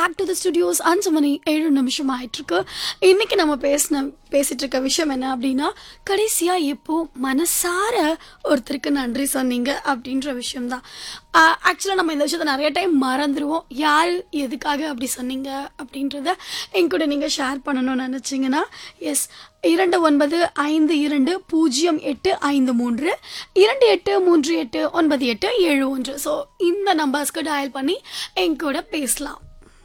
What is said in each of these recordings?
Back to the studios அஞ்சு மணி ஏழு நிமிஷம் ஆயிட்டு இருக்கு இன்னைக்கு நம்ம பேசின பேசிட்டு இருக்க விஷயம் என்ன அப்படின்னா கடைசியா எப்போ மனசார ஒருத்தருக்கு நன்றி சொன்னீங்க அப்படின்ற விஷயம் தான் ஆக்சுவலாக நம்ம இந்த விஷயத்த நிறைய டைம் மறந்துடுவோம் யார் எதுக்காக அப்படி சொன்னீங்க அப்படின்றத என் கூட நீங்கள் ஷேர் பண்ணணும்னு நினச்சிங்கன்னா எஸ் இரண்டு ஒன்பது ஐந்து இரண்டு பூஜ்ஜியம் எட்டு ஐந்து மூன்று இரண்டு எட்டு மூன்று எட்டு ஒன்பது எட்டு ஏழு ஒன்று ஸோ இந்த நம்பர்ஸ்க்கு டயல் பண்ணி என் கூட பேசலாம்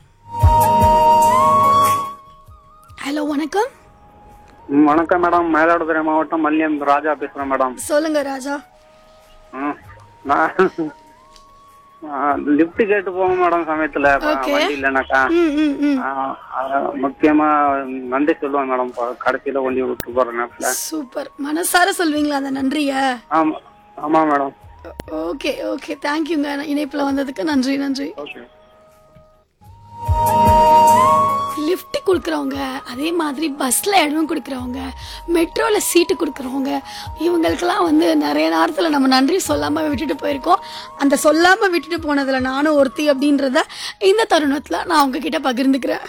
ஹலோ வணக்கம் ம், வணக்கம் மேடம் மயிலாடுதுறை மாவட்டம் மல்லியம் ராஜா பேசுறேன் மேடம் சொல்லுங்க ராஜா ம், நான் லிஃப்ட் கேட்டு போவோம் மேடம் சமயத்துல ப- Okay. வண்டி இல்லைனாக்கா ம் ம் ம் ஆ, அதான் முக்கியமா நன்றி சொல்லுவேன் மேடம் ப- கடைசியில வண்டி விட்டு போற நேரத்துல சூப்பர் மனசார சொல்வீங்களா அந்த நன்றிய ஆமா ஆமா மேடம் ஓகே ஓகே தேங்க்யூங்க இணைப்புல வந்ததுக்கு நன்றி நன்றி ஓகே லிஃப்ட் கொடுக்குறவங்க அதே மாதிரி பஸ்ல இடம் கொடுக்குறவங்க மெட்ரோல சீட்டு கொடுக்குறவங்க இவங்களுக்கெல்லாம் வந்து நிறைய நேரத்துல நம்ம நன்றி சொல்லாம விட்டுட்டு போயிருக்கோம் அந்த சொல்லாம விட்டுட்டு போனதுல நானும் ஒருத்தி அப்படின்றத இந்த தருணத்துல நான் உங்ககிட்ட பகிர்ந்துக்கிறேன்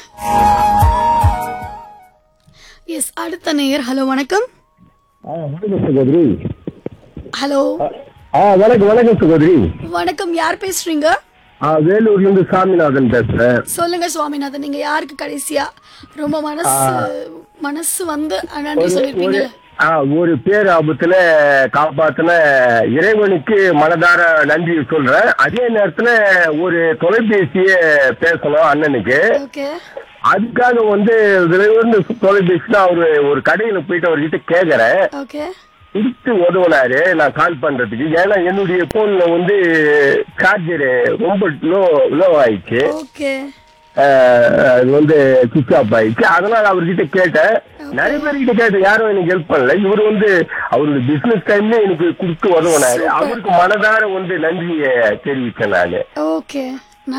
எஸ் அடுத்த நேயர் ஹலோ வணக்கம் ஆ வணக்கம் சகோதரி ஹலோ ஆ வணக்கம் வணக்கம் சகோதரி வணக்கம் யார் பேசுறீங்க ஆ வேலூர்ல இருந்து சாமிநாதன் பேசுறேன் சொல்லுங்க சுவாமிநாதன் நீங்க யாருக்கு கடைசியா ரொம்ப மனசு மனசு வந்து நன்றி ஒரு சொல்லிருப்பீங்க ஆ ஒரு பேர் ஆபத்துல காப்பாத்தின இறைவனுக்கு மனதார நன்றி சொல்றேன் அதே நேரத்துல ஒரு தொலைபேசிய பேசணும் அண்ணனுக்கு ஓகே அதுக்காக வந்து விரைவுன்னு தொலைபேசியில அவரு ஒரு கடையில போயிட்டு அவர்கிட்ட கேக்குறேன் ஓகே கொடுத்து உதவுனாரு நான் கால் பண்றதுக்கு ஏன்னா என்னுடைய போன்ல வந்து சார்ஜர் ரொம்ப லோ லோ ஆயிடுச்சு ஓகே அஹ், அது வந்து சுவிச் ஆஃப் ஆயிடுச்சு அதனால அவர்கிட்ட கேட்டேன் நிறைய பேர்கிட்ட கேட்டேன் யாரும் எனக்கு ஹெல்ப் பண்ணல இவர் வந்து அவருடைய பிசினஸ் டைம்ல எனக்கு கொடுத்து உதவுனாரு Super. அவருக்கு மனதார வந்து நன்றியை தெரிவிச்சேன் நானு ஓகே